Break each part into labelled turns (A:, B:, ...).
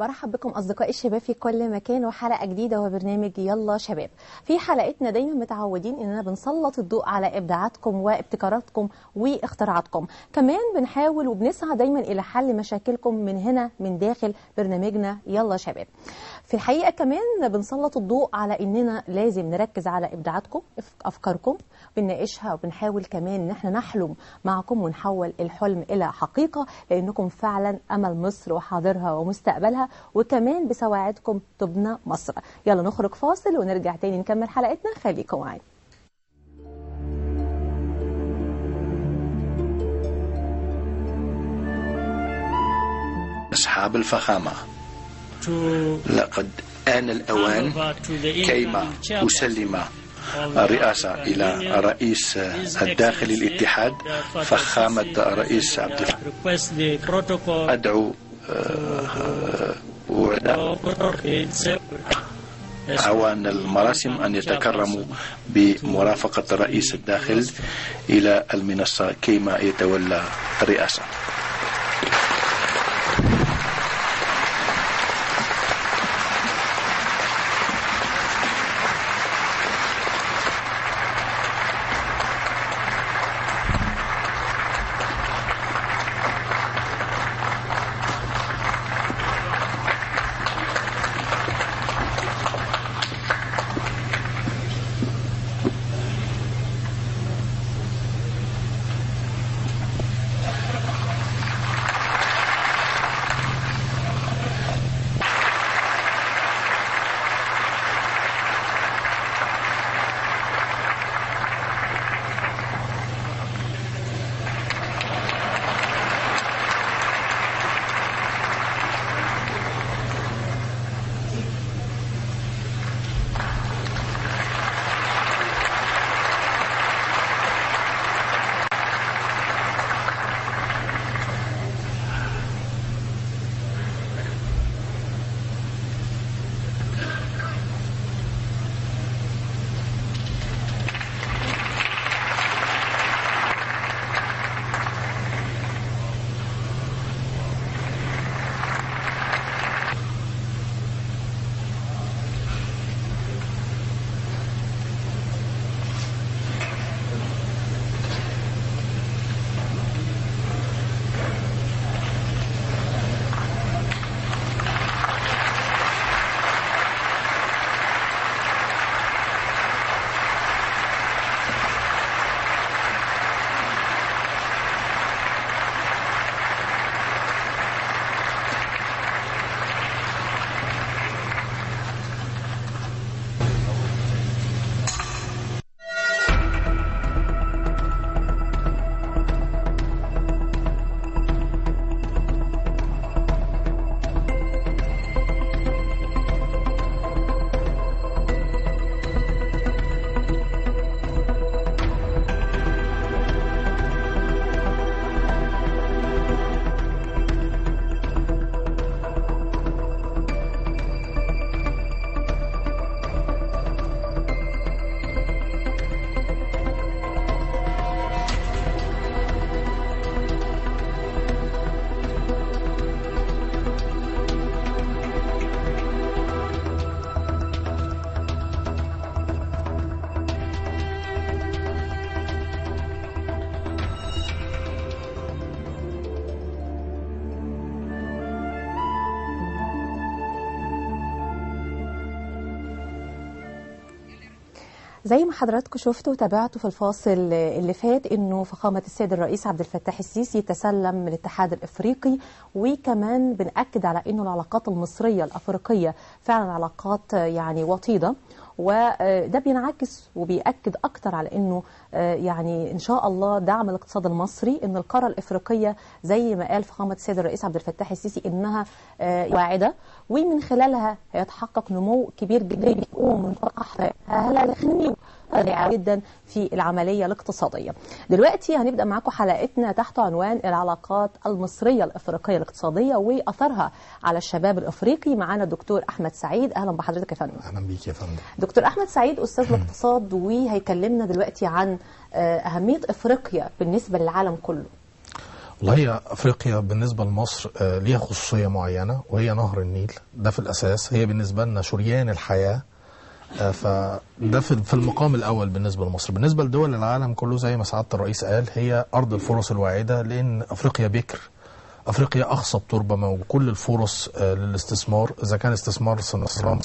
A: برحب بكم أصدقائي الشباب في كل مكان وحلقة جديدة وبرنامج يلا شباب في حلقتنا دايما متعودين إننا بنسلط الضوء على إبداعاتكم وابتكاراتكم واختراعاتكم كمان بنحاول وبنسعى دايما إلى حل مشاكلكم من هنا من داخل برنامجنا يلا شباب في الحقيقة كمان بنسلط الضوء على إننا لازم نركز على إبداعاتكم أفكاركم بنناقشها وبنحاول كمان إن احنا نحلم معكم ونحول الحلم إلى حقيقة لأنكم فعلا أمل مصر وحاضرها ومستقبلها وكمان بسواعدكم تبنى مصر يلا نخرج فاصل ونرجع تاني نكمل حلقتنا خليكم معانا
B: أصحاب الفخامة لقد آن الأوان كيما أسلم الرئاسة إلى رئيس الداخل الاتحاد فخامة رئيس عبد الفتاح أدعو أعوان المراسم أن يتكرموا بمرافقة رئيس الداخل إلى المنصة كيما يتولى الرئاسة
A: زي ما حضراتكم شفتوا وتابعتوا في الفاصل اللي فات انه فخامه السيد الرئيس عبد الفتاح السيسي تسلم من الاتحاد الافريقي وكمان بنأكد على انه العلاقات المصريه الافريقيه فعلا علاقات يعني وطيده وده بينعكس وبيأكد أكتر على أنه يعني إن شاء الله دعم الاقتصاد المصري أن القارة الإفريقية زي ما قال فخامة السيد الرئيس عبد الفتاح السيسي إنها واعدة ومن خلالها هيتحقق نمو كبير جدا يقوم من هلا داخلين جدا في العملية الاقتصادية دلوقتي هنبدأ معاكم حلقتنا تحت عنوان العلاقات المصرية الإفريقية الاقتصادية وأثرها على الشباب الإفريقي معانا الدكتور أحمد سعيد أهلا بحضرتك يا فندم
C: اهلا بيك يا فندم
A: دكتور أحمد سعيد أستاذ الاقتصاد وهيكلمنا دلوقتي عن أهمية إفريقيا بالنسبة للعالم كله
C: والله هي افريقيا بالنسبه لمصر آه، ليها خصوصيه معينه وهي نهر النيل ده في الاساس هي بالنسبه لنا شريان الحياه آه، فده في في المقام الاول بالنسبه لمصر بالنسبه لدول العالم كله زي ما سعاده الرئيس قال هي ارض الفرص الواعده لان افريقيا بكر افريقيا اخصب تربه موجود كل الفرص آه، للاستثمار اذا كان استثمار صناعي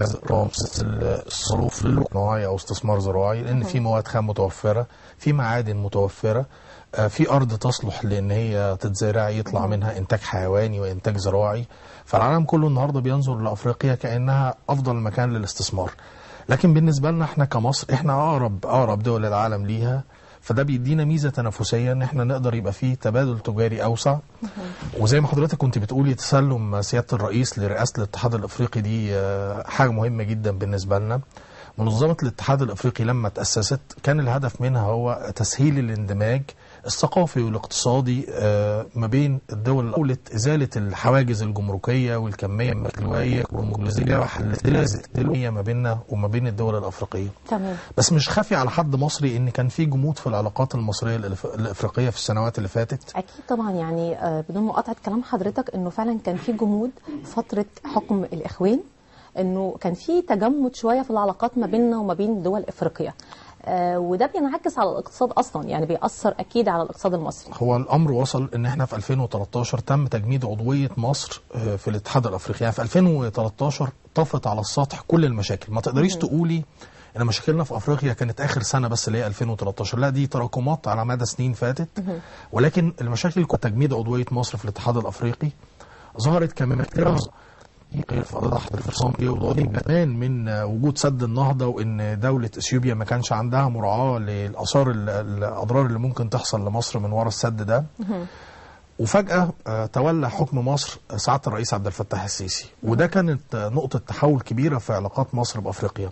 C: الصروف للصناعي او استثمار زراعي لان في مواد خام متوفره في معادن متوفره آه، في ارض تصلح لان هي تتزرع يطلع منها انتاج حيواني وانتاج زراعي فالعالم كله النهارده بينظر لافريقيا كانها افضل مكان للاستثمار لكن بالنسبه لنا احنا كمصر احنا اقرب اقرب دول العالم ليها فده بيدينا ميزه تنافسيه ان احنا نقدر يبقى فيه تبادل تجاري اوسع وزي ما حضرتك كنت بتقولي تسلم سياده الرئيس لرئاسه الاتحاد الافريقي دي آه، حاجه مهمه جدا بالنسبه لنا منظمه الاتحاد الافريقي لما تاسست كان الهدف منها هو تسهيل الاندماج الثقافي والاقتصادي آه، ما بين الدول دولة إزالة الحواجز الجمركية والكمية المكلوية والمجلزية وحل ما بيننا وما بين الدول الأفريقية
A: تمام
C: بس مش خافي على حد مصري ان كان في جمود في العلاقات المصريه الأف- الافريقيه في السنوات اللي فاتت
A: اكيد طبعا يعني آه، بدون مقاطعه كلام حضرتك انه فعلا كان في جمود فتره حكم الاخوان انه كان في تجمد شويه في العلاقات ما بيننا وما بين دول افريقيا آه، وده بينعكس على الاقتصاد اصلا يعني بيأثر اكيد على الاقتصاد المصري
C: هو الامر وصل ان احنا في 2013 تم تجميد عضويه مصر آه، في الاتحاد الافريقي يعني في 2013 طفت على السطح كل المشاكل ما تقدريش تقولي ان مشاكلنا في افريقيا كانت اخر سنه بس اللي هي 2013 لا دي تراكمات على مدى سنين فاتت ولكن المشاكل كانت تجميد عضويه مصر في الاتحاد الافريقي ظهرت كمان في ضحض الفرسان كمان من وجود سد النهضة وإن دولة إثيوبيا ما كانش عندها مراعاة للآثار ال- الأضرار اللي ممكن تحصل لمصر من وراء السد ده وفجأة آه، تولى حكم مصر سعادة الرئيس عبد الفتاح السيسي وده كانت آه، نقطة تحول كبيرة في علاقات مصر بأفريقيا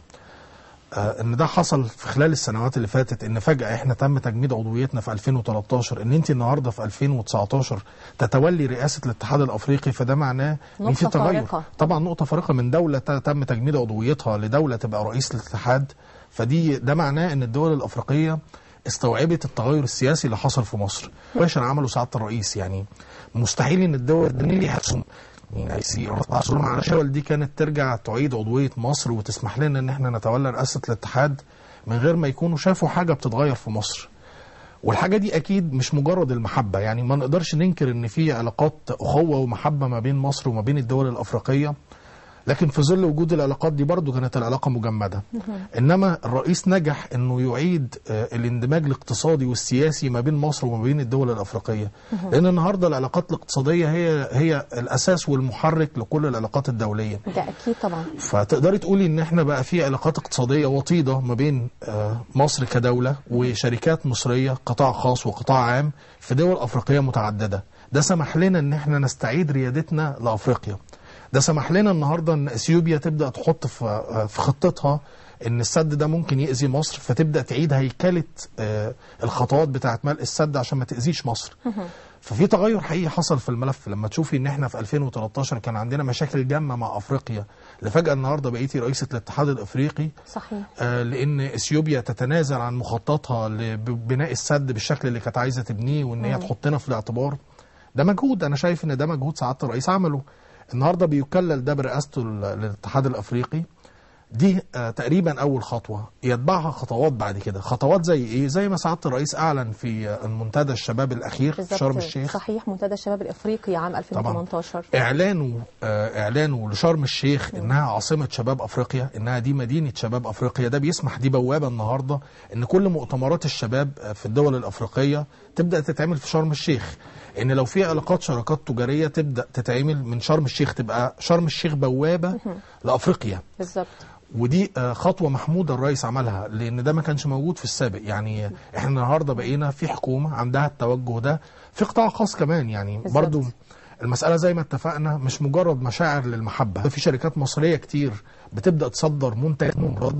C: آه، ان ده حصل في خلال السنوات اللي فاتت ان فجأة احنا تم تجميد عضويتنا في 2013 ان انت النهارده في 2019 تتولي رئاسة الاتحاد الافريقي فده معناه ان في
A: نقطة
C: تغير
A: فارقة.
C: طبعا نقطة فارقة من دولة ت- تم تجميد عضويتها لدولة تبقى رئيس الاتحاد فدي ده معناه ان الدول الافريقية استوعبت التغير السياسي اللي حصل في مصر وعشان عملوا سعادة الرئيس يعني مستحيل ان الدول الدنيا ليها حسم يعني يصير عصرنا على شوال دي كانت ترجع تعيد عضوية مصر وتسمح لنا ان احنا نتولى رئاسة الاتحاد من غير ما يكونوا شافوا حاجة بتتغير في مصر والحاجة دي أكيد مش مجرد المحبة يعني ما نقدرش ننكر إن في علاقات أخوة ومحبة ما بين مصر وما بين الدول الأفريقية لكن في ظل وجود العلاقات دي برضو كانت العلاقة مجمدة إنما الرئيس نجح إنه يعيد آه، الاندماج الاقتصادي والسياسي ما بين مصر وما بين الدول الأفريقية لأن النهاردة العلاقات الاقتصادية هي هي الأساس والمحرك لكل العلاقات الدولية
A: ده اكيد طبعا
C: فتقدري تقولي ان احنا بقى في علاقات اقتصاديه وطيده ما بين آه، مصر كدوله وشركات مصريه قطاع خاص وقطاع عام في دول افريقيه متعدده ده سمح لنا ان احنا نستعيد ريادتنا لافريقيا ده سمح لنا النهارده ان اثيوبيا تبدا تحط في آه، في خطتها ان السد ده ممكن يأذي مصر فتبدا تعيد هيكله آه، الخطوات بتاعه ملء السد عشان ما تأذيش مصر ففي تغير حقيقي حصل في الملف لما تشوفي ان احنا في 2013 كان عندنا مشاكل جامه مع افريقيا لفجاه النهارده بقيتي رئيسه الاتحاد الافريقي
A: صحيح
C: آه، لان اثيوبيا تتنازل عن مخططها لبناء السد بالشكل اللي كانت عايزه تبنيه وان هي تحطنا في الاعتبار ده مجهود انا شايف ان ده مجهود سعاده الرئيس عمله النهارده بيكلل ده برئاسته لل- للاتحاد الافريقي دي آه تقريبا اول خطوه يتبعها خطوات بعد كده خطوات زي ايه زي ما سعاده الرئيس اعلن في آه، المنتدى الشباب الاخير في
A: بالظبط
C: شرم الشيخ
A: صحيح منتدى الشباب الافريقي عام 2018
C: اعلانه آه، اعلانه لشرم الشيخ انها عاصمه شباب افريقيا انها دي مدينه شباب افريقيا ده بيسمح دي بوابه النهارده ان كل مؤتمرات الشباب آه، في الدول الافريقيه تبدا تتعمل في شرم الشيخ ان لو في علاقات شراكات تجاريه تبدا تتعمل من شرم الشيخ تبقى شرم الشيخ بوابه لافريقيا
A: بالظبط
C: ودي آه، خطوه محموده الرئيس عملها لان ده ما كانش موجود في السابق يعني احنا النهارده بقينا في حكومه عندها التوجه ده في قطاع خاص كمان يعني
A: بالظبط.
C: برضو المسألة زي ما اتفقنا مش مجرد مشاعر للمحبة في شركات مصرية كتير بتبدأ تصدر منتج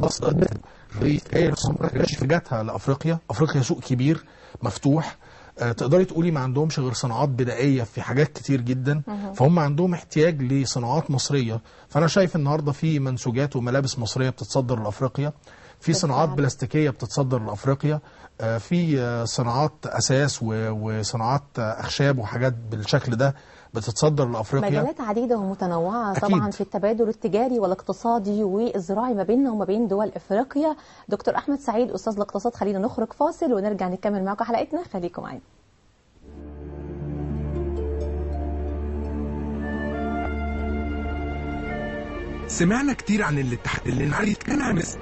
C: في جاتها لأفريقيا أفريقيا سوق كبير مفتوح آه، تقدري تقولي ما عندهمش غير صناعات بدائية في حاجات كتير جدا فهم عندهم احتياج لصناعات مصرية فأنا شايف النهاردة في منسوجات وملابس مصرية بتتصدر لأفريقيا في صناعات
A: بالفعل.
C: بلاستيكيه بتتصدر لافريقيا آه، في آه، صناعات اساس و- وصناعات آه، اخشاب وحاجات بالشكل ده بتتصدر لافريقيا
A: مجالات عديدة ومتنوعة
C: أكيد.
A: طبعا في التبادل التجاري والاقتصادي والزراعي ما بيننا وما بين دول افريقيا دكتور احمد سعيد استاذ الاقتصاد خلينا نخرج فاصل ونرجع نكمل معكم حلقتنا خليكم معانا
D: سمعنا كتير عن الاتحاد اللي نعرف كان عامس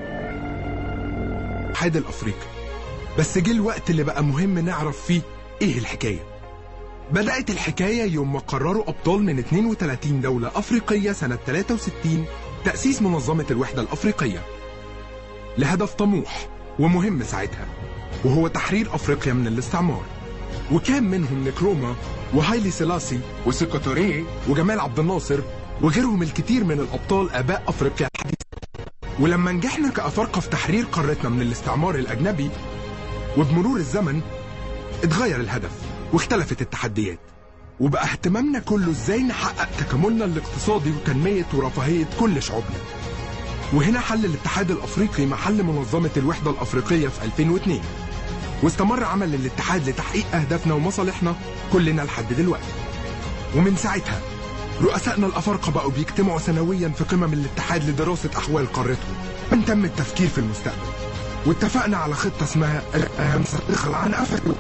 D: الاتحاد الافريقي بس جه الوقت اللي بقى مهم نعرف فيه ايه الحكايه بدأت الحكاية يوم ما قرروا أبطال من 32 دولة أفريقية سنة 63 تأسيس منظمة الوحدة الأفريقية لهدف طموح ومهم ساعتها وهو تحرير أفريقيا من الاستعمار وكان منهم نكروما وهايلي سيلاسي وسيكوتوري وجمال عبد الناصر وغيرهم الكثير من الأبطال آباء أفريقيا الحديثة ولما نجحنا كأفارقة في تحرير قارتنا من الاستعمار الأجنبي وبمرور الزمن اتغير الهدف واختلفت التحديات وبقى اهتمامنا كله ازاي نحقق تكاملنا الاقتصادي وتنمية ورفاهية كل شعوبنا وهنا حل الاتحاد الافريقي محل منظمة الوحدة الافريقية في 2002 واستمر عمل الاتحاد لتحقيق اهدافنا ومصالحنا كلنا لحد دلوقتي ومن ساعتها رؤسائنا الافارقه بقوا بيجتمعوا سنويا في قمم الاتحاد لدراسه احوال قارتهم من تم التفكير في المستقبل واتفقنا على خطه اسمها الاهم صديقه عن افريقيا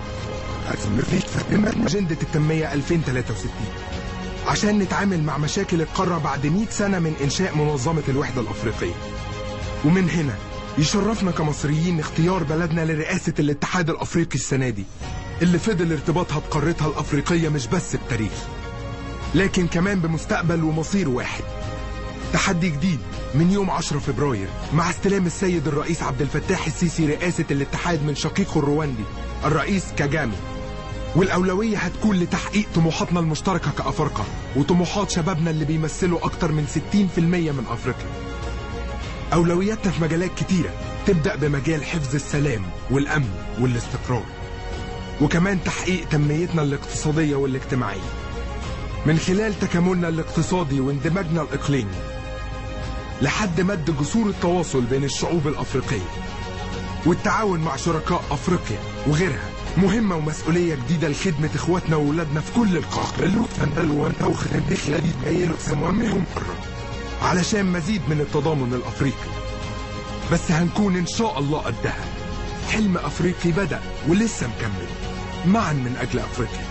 D: أجندة التنمية 2063 عشان نتعامل مع مشاكل القارة بعد 100 سنة من إنشاء منظمة الوحدة الأفريقية ومن هنا يشرفنا كمصريين اختيار بلدنا لرئاسة الاتحاد الأفريقي السنة دي اللي فضل ارتباطها بقارتها الأفريقية مش بس بتاريخ لكن كمان بمستقبل ومصير واحد تحدي جديد من يوم 10 فبراير مع استلام السيد الرئيس عبد الفتاح السيسي رئاسة الاتحاد من شقيقه الرواندي الرئيس كاجامي والأولوية هتكون لتحقيق طموحاتنا المشتركة كأفارقة وطموحات شبابنا اللي بيمثلوا أكتر من 60% من أفريقيا أولوياتنا في مجالات كتيرة تبدأ بمجال حفظ السلام والأمن والاستقرار وكمان تحقيق تنميتنا الاقتصادية والاجتماعية من خلال تكاملنا الاقتصادي واندماجنا الإقليمي لحد مد جسور التواصل بين الشعوب الأفريقية والتعاون مع شركاء أفريقيا وغيرها مهمة ومسؤولية جديدة لخدمة إخواتنا وولادنا في كل القارة اللي وانت وخدمة خلالي تغيروا سموامهم مرة علشان مزيد من التضامن الأفريقي بس هنكون إن شاء الله قدها حلم أفريقي بدأ ولسه مكمل معا من أجل أفريقيا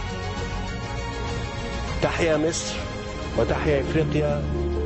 E: تحيا مصر وتحيا افريقيا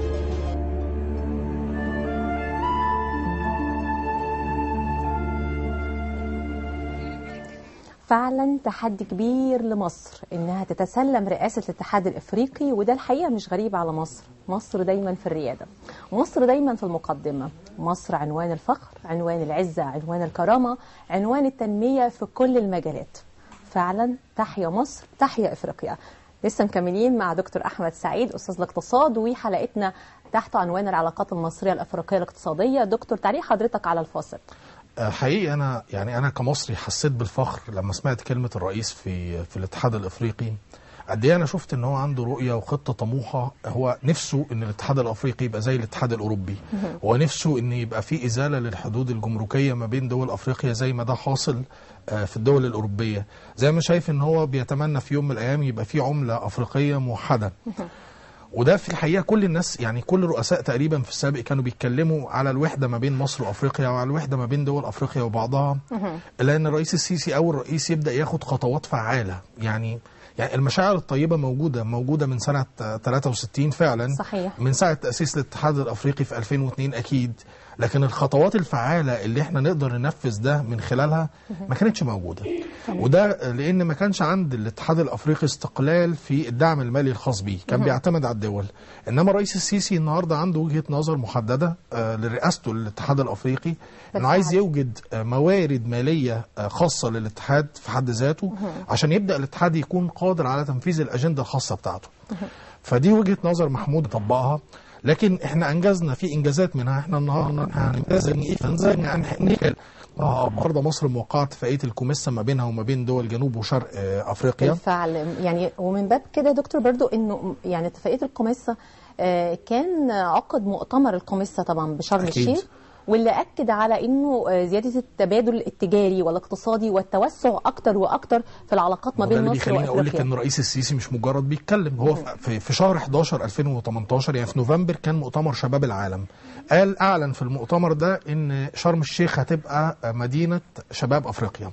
A: فعلا تحدي كبير لمصر انها تتسلم رئاسه الاتحاد الافريقي وده الحقيقه مش غريب على مصر مصر دايما في الرياده مصر دايما في المقدمه مصر عنوان الفخر عنوان العزه عنوان الكرامه عنوان التنميه في كل المجالات فعلا تحيا مصر تحيا افريقيا لسه مكملين مع دكتور احمد سعيد استاذ الاقتصاد وحلقتنا تحت عنوان العلاقات المصريه الافريقيه الاقتصاديه دكتور تعليق حضرتك على الفاصل
C: آه، حقيقي انا يعني انا كمصري حسيت بالفخر لما سمعت كلمه الرئيس في في الاتحاد الافريقي قد ايه انا شفت ان هو عنده رؤيه وخطه طموحه هو نفسه ان الاتحاد الافريقي يبقى زي الاتحاد الاوروبي هو نفسه ان يبقى في ازاله للحدود الجمركيه ما بين دول افريقيا زي ما ده حاصل آه، في الدول الاوروبيه زي ما شايف ان هو بيتمنى في يوم من الايام يبقى في عمله افريقيه موحده وده في الحقيقه كل الناس يعني كل الرؤساء تقريبا في السابق كانوا بيتكلموا على الوحده ما بين مصر وافريقيا وعلى الوحده ما بين دول افريقيا وبعضها الا ان الرئيس السيسي اول رئيس يبدا ياخد خطوات فعاله يعني يعني المشاعر الطيبه موجوده موجوده من سنه آه، 63 فعلا
A: صحيح.
C: من ساعه تاسيس الاتحاد الافريقي في 2002 اكيد لكن الخطوات الفعاله اللي احنا نقدر ننفذ ده من خلالها ما كانتش موجوده وده لان ما كانش عند الاتحاد الافريقي استقلال في الدعم المالي الخاص بيه كان بيعتمد على الدول انما الرئيس السيسي النهارده عنده وجهه نظر محدده آه، لرئاسته للاتحاد الافريقي انه عايز
A: بالفعل.
C: يوجد آه، موارد ماليه آه، خاصه للاتحاد في حد ذاته عشان يبدا الاتحاد يكون قادر على تنفيذ الاجنده الخاصه بتاعته فدي وجهه نظر محمود طبقها لكن احنا انجزنا في انجازات منها احنا النهارده هننجز ايه فنزل يعني نيكل اه النهارده مصر موقعه اتفاقيه الكوميسا ما بينها وما بين دول جنوب وشرق آه، افريقيا
A: بالفعل يعني ومن باب كده يا دكتور برضو انه يعني اتفاقيه القميصه آه، كان عقد مؤتمر القميصه طبعا بشرم
C: أكيد.
A: الشيخ واللي اكد على انه آه، زياده التبادل التجاري والاقتصادي والتوسع اكتر واكتر في العلاقات ما
C: وده
A: بين
C: اللي
A: مصر
C: بيخليني اقول لك
A: وافريقيا
C: ان الرئيس السيسي مش مجرد بيتكلم هو في, في شهر 11 2018 يعني في نوفمبر كان مؤتمر شباب العالم قال اعلن في المؤتمر ده ان شرم الشيخ هتبقى مدينه شباب افريقيا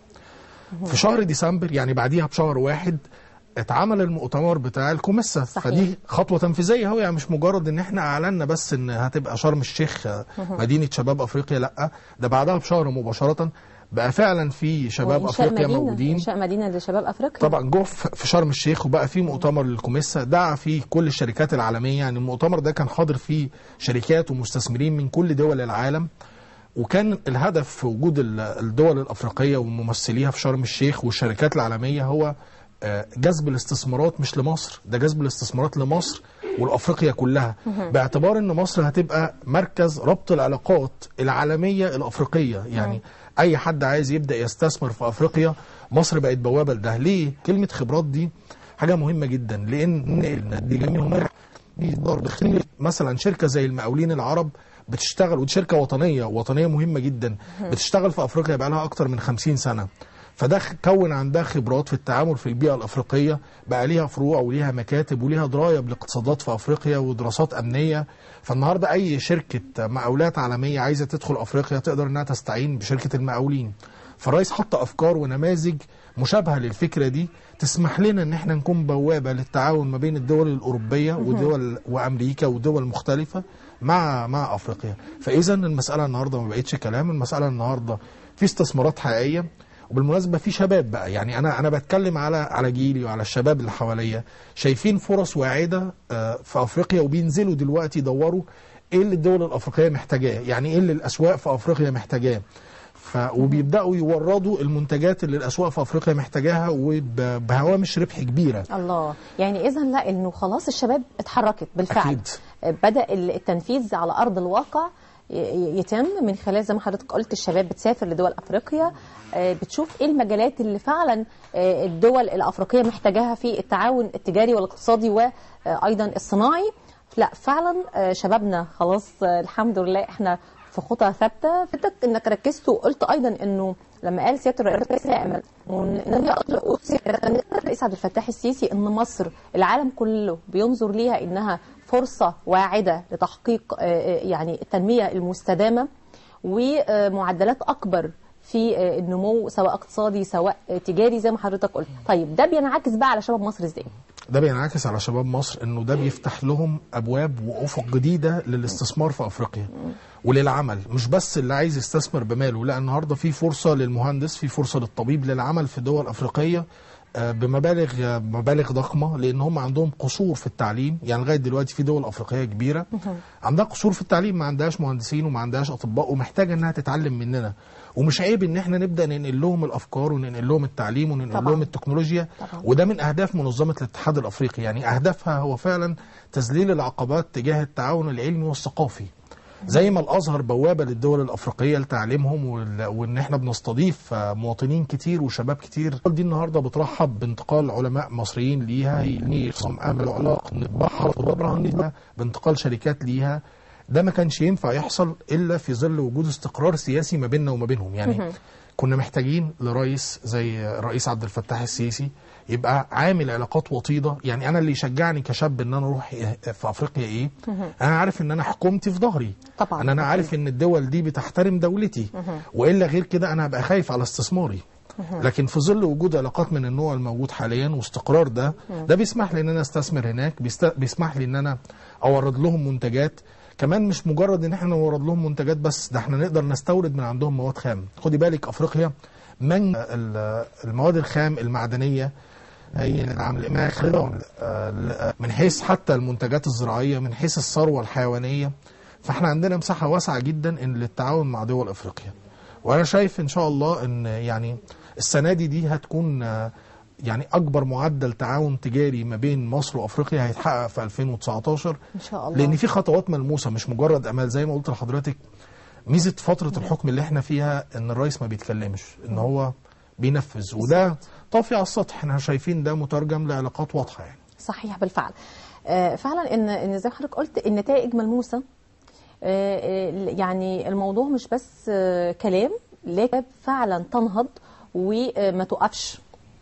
C: في شهر ديسمبر يعني بعديها بشهر واحد اتعمل المؤتمر بتاع الكوميسا
A: صحيح.
C: فدي خطوه تنفيذيه اهو يعني مش مجرد ان احنا اعلنا بس ان هتبقى شرم الشيخ مدينه شباب افريقيا لا ده بعدها بشهر مباشره بقى فعلا في شباب
A: وإنشاء
C: افريقيا
A: مدينة
C: موجودين
A: انشاء مدينه لشباب افريقيا
C: طبعا جه في في شرم الشيخ وبقى في مؤتمر للكوميسا دعا فيه كل الشركات العالميه يعني المؤتمر ده كان حاضر فيه شركات ومستثمرين من كل دول العالم وكان الهدف في وجود ال- الدول الافريقيه وممثليها في شرم الشيخ والشركات العالميه هو آه، جذب الاستثمارات مش لمصر ده جذب الاستثمارات لمصر والافريقيا كلها باعتبار ان مصر هتبقى مركز ربط العلاقات العالميه الافريقيه يعني اي حد عايز يبدا يستثمر في افريقيا مصر بقت بوابه لده ليه كلمه خبرات دي حاجه مهمه جدا لان دي جميع بيقدر داخلين مثلا شركه زي المقاولين العرب بتشتغل ودي شركه وطنيه وطنيه مهمه جدا بتشتغل في افريقيا بقى لها اكتر من 50 سنه فده خ- كون عندها خبرات في التعامل في البيئه الافريقيه بقى ليها فروع وليها مكاتب وليها درايه بالاقتصادات في افريقيا ودراسات امنيه فالنهارده اي شركه مقاولات عالميه عايزه تدخل افريقيا تقدر انها تستعين بشركه المقاولين فالرئيس حط افكار ونماذج مشابهه للفكره دي تسمح لنا ان احنا نكون بوابه للتعاون ما بين الدول الاوروبيه ودول وامريكا ودول مختلفه مع مع افريقيا فاذا المساله النهارده ما بقتش كلام المساله النهارده في استثمارات حقيقيه وبالمناسبه في شباب بقى يعني انا انا بتكلم على على جيلي وعلى الشباب اللي حواليا شايفين فرص واعده آه، في افريقيا وبينزلوا دلوقتي يدوروا ايه اللي الدول الافريقيه محتاجاه يعني ايه اللي الاسواق في افريقيا محتاجاه ف... وبيبداوا يوردوا المنتجات اللي الاسواق في افريقيا محتاجاها وبهوامش ربح كبيره
A: الله يعني اذا لا انه خلاص الشباب اتحركت بالفعل
C: أكيد.
A: بدا التنفيذ على ارض الواقع ي- ي- يتم من خلال زي ما حضرتك قلت الشباب بتسافر لدول افريقيا آه، بتشوف ايه المجالات اللي فعلا آه، الدول الافريقيه محتاجاها في التعاون التجاري والاقتصادي وايضا الصناعي لا فعلا آه، شبابنا خلاص آه، الحمد لله احنا في خطى ثابته فكرتك انك ركزت وقلت ايضا انه لما قال سياده الرئيس يعمل وان هي اطلق الرئيس عبد الفتاح السيسي ان مصر العالم كله بينظر ليها انها فرصه واعده لتحقيق آه، آه، يعني التنميه المستدامه ومعدلات اكبر في آه، النمو سواء اقتصادي سواء آه، تجاري زي ما حضرتك قلت طيب ده بينعكس بقى على شباب مصر ازاي
C: ده بينعكس على شباب مصر انه ده بيفتح لهم ابواب وافق جديده للاستثمار في افريقيا وللعمل مش بس اللي عايز يستثمر بماله لا النهارده في فرصه للمهندس في فرصه للطبيب للعمل في دول افريقيه آه، بمبالغ آه، مبالغ ضخمه لان هم عندهم قصور في التعليم يعني لغايه دلوقتي في دول افريقيه كبيره عندها قصور في التعليم ما عندهاش مهندسين وما عندهاش اطباء ومحتاجه انها تتعلم مننا ومش عيب ان احنا نبدا ننقل لهم الافكار وننقل لهم التعليم وننقل
A: طبعاً.
C: لهم التكنولوجيا
A: طبعاً.
C: وده من اهداف منظمه الاتحاد الافريقي يعني اهدافها هو فعلا تذليل العقبات تجاه التعاون العلمي والثقافي زي ما الازهر بوابه للدول الافريقيه لتعليمهم وال- وان احنا بنستضيف آه، مواطنين كتير وشباب كتير دي النهارده بترحب بانتقال علماء مصريين ليها نيرسم امل علاق نتبحر وبرهن بانتقال شركات ليها ده ما كانش ينفع يحصل الا في ظل وجود استقرار سياسي ما بيننا وما بينهم يعني كنا محتاجين لرئيس زي الرئيس عبد الفتاح السيسي يبقى عامل علاقات وطيده يعني انا اللي يشجعني كشاب ان انا اروح في افريقيا ايه انا عارف ان انا حكومتي في ظهري
A: طبعاً.
C: ان انا عارف ان الدول دي بتحترم دولتي والا غير كده انا هبقى خايف على استثماري لكن في ظل وجود علاقات من النوع الموجود حاليا واستقرار ده ده بيسمح لي ان انا استثمر هناك بيست- بيسمح لي ان انا اورد لهم منتجات كمان مش مجرد ان احنا نورد لهم منتجات بس ده احنا نقدر نستورد من عندهم مواد خام خدي بالك افريقيا من ال- المواد الخام المعدنيه هي العمل ما يخرجها من حيث حتى المنتجات الزراعيه من حيث الثروه الحيوانيه فاحنا عندنا مساحه واسعه جدا ان للتعاون مع دول افريقيا وانا شايف ان شاء الله ان يعني السنه دي دي هتكون آه، يعني اكبر معدل تعاون تجاري ما بين مصر وافريقيا هيتحقق في 2019
A: ان شاء الله
C: لان في خطوات ملموسه مش مجرد امال زي ما قلت لحضرتك ميزه فتره الحكم اللي احنا فيها ان الرئيس ما بيتكلمش ان هو بينفذ وده طافي على السطح احنا شايفين ده مترجم لعلاقات واضحه يعني
A: صحيح بالفعل آه، فعلا ان ان زي ما حضرتك قلت النتائج ملموسه آه، آه، يعني الموضوع مش بس آه، كلام لكن فعلا تنهض وما تقفش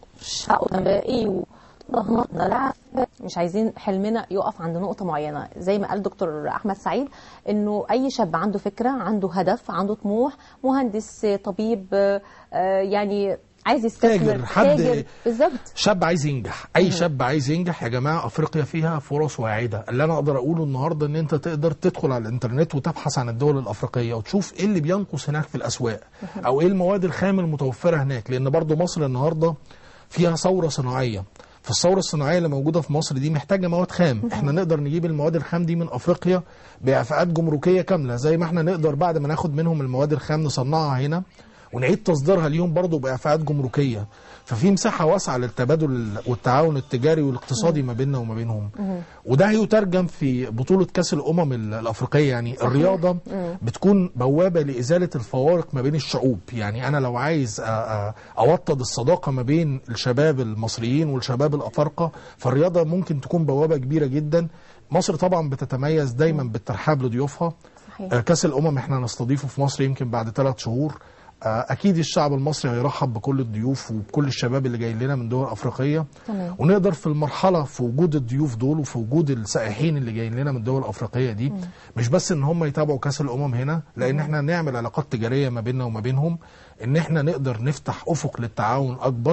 A: مش هقول ايه ضغطنا لا مش عايزين حلمنا يقف عند نقطة معينة زي ما قال دكتور أحمد سعيد إنه أي شاب عنده فكرة عنده هدف عنده طموح مهندس طبيب آه، آه، يعني عايز يستثمر
C: تاجر، حد-
A: تاجر بالظبط
C: شاب عايز ينجح اي شاب عايز ينجح يا جماعه افريقيا فيها فرص واعده اللي انا اقدر اقوله النهارده ان انت تقدر تدخل على الانترنت وتبحث عن الدول الافريقيه وتشوف ايه اللي بينقص هناك في الاسواق او ايه المواد الخام المتوفره هناك لان برضو مصر النهارده فيها ثوره صناعيه فالثوره الصناعيه اللي موجوده في مصر دي محتاجه مواد خام احنا نقدر نجيب المواد الخام دي من افريقيا باعفاءات جمركيه كامله زي ما احنا نقدر بعد ما ناخد منهم المواد الخام نصنعها هنا ونعيد تصديرها ليهم برضه باعفاءات جمركيه ففي مساحه واسعه للتبادل والتعاون التجاري والاقتصادي ما بيننا وما بينهم وده هيترجم في بطوله كاس الامم ال- الافريقيه يعني الرياضه بتكون بوابه لازاله الفوارق ما بين الشعوب يعني انا لو عايز أ- أ- اوطد الصداقه ما بين الشباب المصريين والشباب الافارقه فالرياضه ممكن تكون بوابه كبيره جدا مصر طبعا بتتميز دايما بالترحاب لضيوفها
A: صحيح.
C: آه، كاس الامم احنا هنستضيفه في مصر يمكن بعد ثلاث شهور آه، اكيد الشعب المصري هيرحب بكل الضيوف وبكل الشباب اللي جايين لنا من دول افريقيه
A: تمام.
C: ونقدر في المرحله في وجود الضيوف دول وفي وجود السائحين اللي جايين لنا من الدول الافريقيه دي مش بس ان هم يتابعوا كاس الامم هنا لان احنا نعمل علاقات تجاريه ما بيننا وما بينهم ان احنا نقدر نفتح افق للتعاون اكبر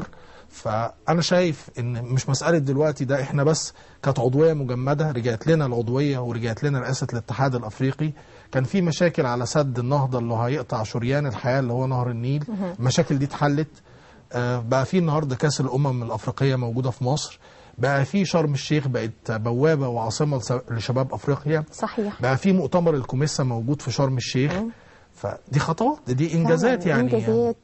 C: فانا شايف ان مش مساله دلوقتي ده احنا بس كانت عضويه مجمده رجعت لنا العضويه ورجعت لنا رئاسه الاتحاد الافريقي كان في مشاكل على سد النهضه اللي هيقطع شريان الحياه اللي هو نهر النيل المشاكل دي اتحلت آه، بقى في النهارده كاس الامم الافريقيه موجوده في مصر بقى في شرم الشيخ بقت بوابه وعاصمه لس- لشباب افريقيا
A: صحيح
C: بقى في مؤتمر الكوميسا موجود في شرم الشيخ فدي خطوات دي انجازات
A: فعلاً
C: يعني
A: انجازات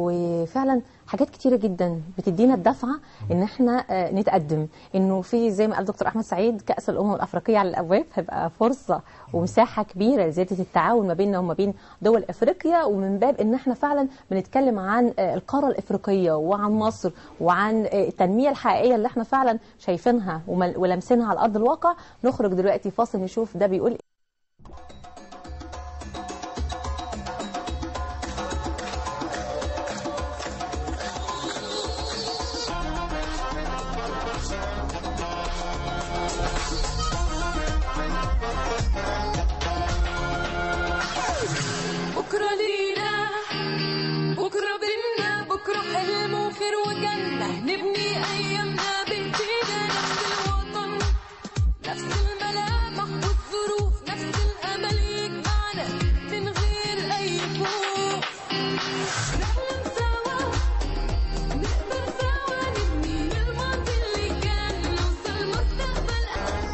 A: وفعلا حاجات كتيره جدا بتدينا الدفعه ان احنا آه، نتقدم انه في زي ما قال دكتور احمد سعيد كاس الامم الافريقيه على الابواب هيبقى فرصه ومساحه كبيره لزياده التعاون ما بيننا وما بين دول افريقيا ومن باب ان احنا فعلا بنتكلم عن آه، القاره الافريقيه وعن مصر وعن آه، التنميه الحقيقيه اللي احنا فعلا شايفينها ومل- ولامسينها على ارض الواقع نخرج دلوقتي فاصل نشوف ده بيقول
F: بكرة لينا بكرة بينا بكرة حلم وخير وجنة نبني أيامنا بإيدينا نفس الوطن نفس الملامح والظروف نفس الأمل يجمعنا من غير أي خوف نحلم سوا نقدر سوا نبني الماضي اللي كان نوصل مستقبل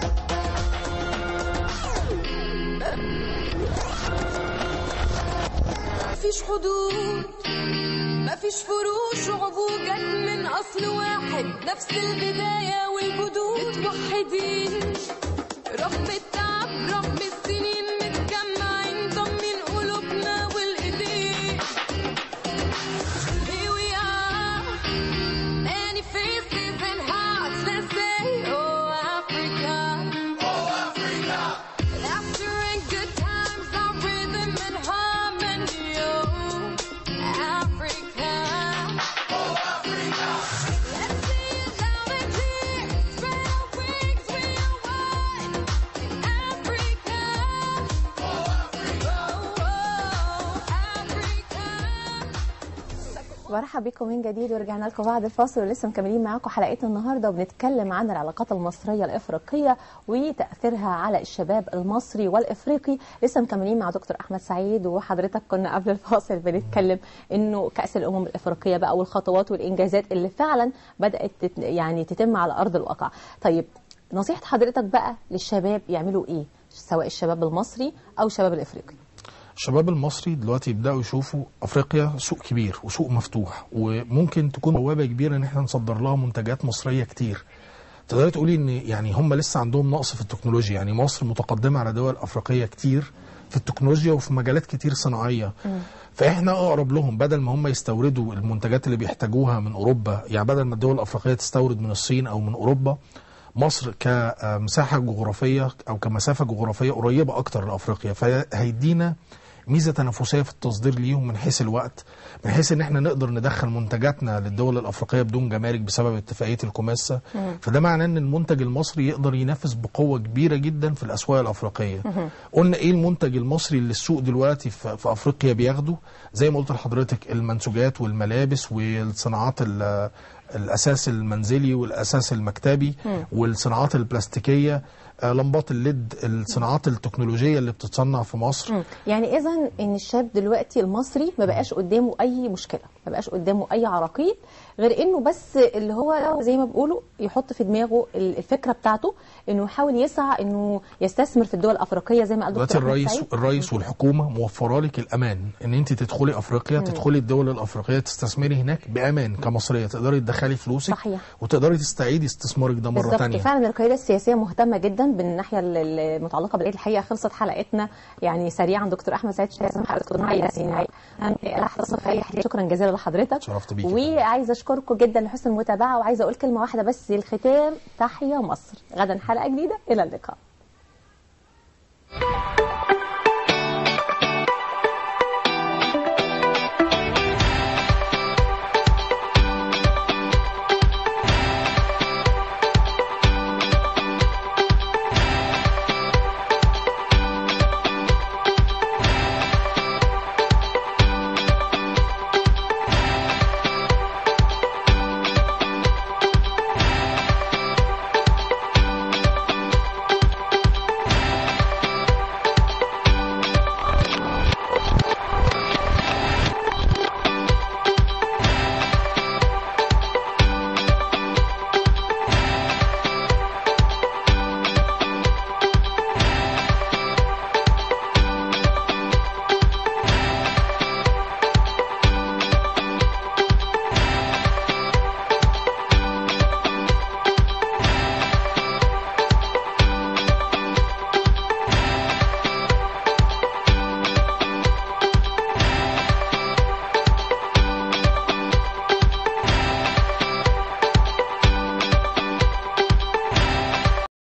F: مفيش حدود مفيش فروق شعوب وجت من اصل واحد نفس البدايه والجدود متوحدين رغم التعب رغم السنين متجمعين ضمن قلوبنا والايدين Here we are many faces and hearts let's say oh Africa Laughter and good times are rhythm and harmony. Oh, Africa. Oh, Africa. Let's sing it loud and clear. Spread our wings, we are one in Africa. Oh, Africa. Oh, Africa.
A: برحب بكم من جديد ورجعنا لكم بعد الفاصل ولسه مكملين معاكم حلقتنا النهارده وبنتكلم عن العلاقات المصريه الافريقيه وتاثيرها على الشباب المصري والافريقي لسه مكملين مع دكتور احمد سعيد وحضرتك كنا قبل الفاصل بنتكلم انه كاس الامم الافريقيه بقى والخطوات والانجازات اللي فعلا بدات تت يعني تتم على ارض الواقع طيب نصيحه حضرتك بقى للشباب يعملوا ايه سواء الشباب المصري او الشباب الافريقي
C: الشباب المصري دلوقتي يبداوا يشوفوا افريقيا سوق كبير وسوق مفتوح وممكن تكون بوابه كبيره ان احنا نصدر لها منتجات مصريه كتير تقدري تقولي ان يعني هم لسه عندهم نقص في التكنولوجيا يعني مصر متقدمه على دول افريقيه كتير في التكنولوجيا وفي مجالات كتير صناعيه فاحنا اقرب لهم بدل ما هم يستوردوا المنتجات اللي بيحتاجوها من اوروبا يعني بدل ما الدول الافريقيه تستورد من الصين او من اوروبا مصر كمساحه جغرافيه او كمسافه جغرافيه قريبه اكتر لافريقيا فهيدينا ميزه تنافسيه في التصدير ليهم من حيث الوقت من حيث ان احنا نقدر ندخل منتجاتنا للدول الافريقيه بدون جمارك بسبب اتفاقيه الكوماسا فده معناه ان المنتج المصري يقدر ينافس بقوه كبيره جدا في الاسواق الافريقيه قلنا ايه المنتج المصري اللي السوق دلوقتي في, في افريقيا بياخده زي ما قلت لحضرتك المنسوجات والملابس والصناعات ال- الاساس المنزلي والاساس المكتبي والصناعات البلاستيكيه آه، لمبات الليد الصناعات التكنولوجيه اللي بتتصنع في مصر
A: مم. يعني اذا ان الشاب دلوقتي المصري ما بقاش قدامه اي مشكله ما بقاش قدامه اي عراقيل غير انه بس اللي هو زي ما بيقولوا يحط في دماغه ال- الفكره بتاعته انه يحاول يسعى انه يستثمر في الدول الافريقيه زي ما قال
C: دلوقتي
A: دكتور أحمد
C: الرئيس
A: سعيد.
C: الرئيس والحكومه موفره لك الامان ان انت تدخلي افريقيا تدخلي الدول الافريقيه تستثمري هناك بامان كمصريه تقدري تدخلي فلوسك
A: صحيح.
C: وتقدري تستعيدي استثمارك ده مره
A: بالظبط
C: ثانيه
A: فعلا القياده السياسيه مهتمه جدا بالناحيه ال- المتعلقه بالعيد الحقيقه خلصت حلقتنا يعني سريعا دكتور احمد سعيد شهاب سماحه دكتور نهى ياسين هاي هتصل في اي حاجه شكرا جزيلا لحضرتك
C: شرفت بيكي.
A: وعايزه اشكركم جدا لحسن المتابعه وعايزه اقول كلمه واحده بس للختام تحيا مصر غدا حلقه جديده الى اللقاء